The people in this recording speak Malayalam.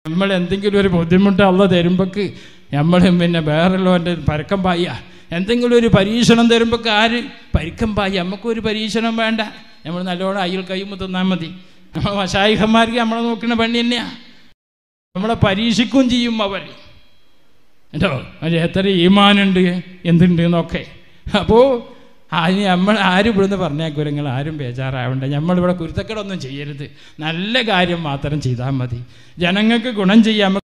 നമ്മൾ എന്തെങ്കിലും ഒരു ബുദ്ധിമുട്ട് അള്ള തരുമ്പോക്ക് നമ്മൾ പിന്നെ വേറുള്ളവൻ്റെ പരക്കം പായ എന്തെങ്കിലും ഒരു പരീക്ഷണം തരുമ്പോക്ക് ആര് പരുക്കം പായ നമുക്കൊരു പരീക്ഷണം വേണ്ട നമ്മൾ നല്ലോണം അയ്യൽ കൈമ തിന്നാൽ മതി നമ്മൾ മഷായിഹന്മാർക്ക് നമ്മളെ നോക്കുന്ന പണി തന്നെയാണ് നമ്മളെ പരീക്ഷിക്കുകയും ചെയ്യും അവർ കേട്ടോ അതിന് എത്ര ഈമാനുണ്ട് എന്തുണ്ട് എന്നൊക്കെ അപ്പോൾ അതിന് നമ്മൾ ആരും ഇവിടുന്ന് പറഞ്ഞേക്കൂല നിങ്ങൾ ആരും ബേജാറാവണ്ട നമ്മളിവിടെ കുരുത്തക്കേടൊന്നും ചെയ്യരുത് നല്ല കാര്യം മാത്രം ചെയ്താൽ മതി ജനങ്ങൾക്ക് ഗുണം ചെയ്യാൻ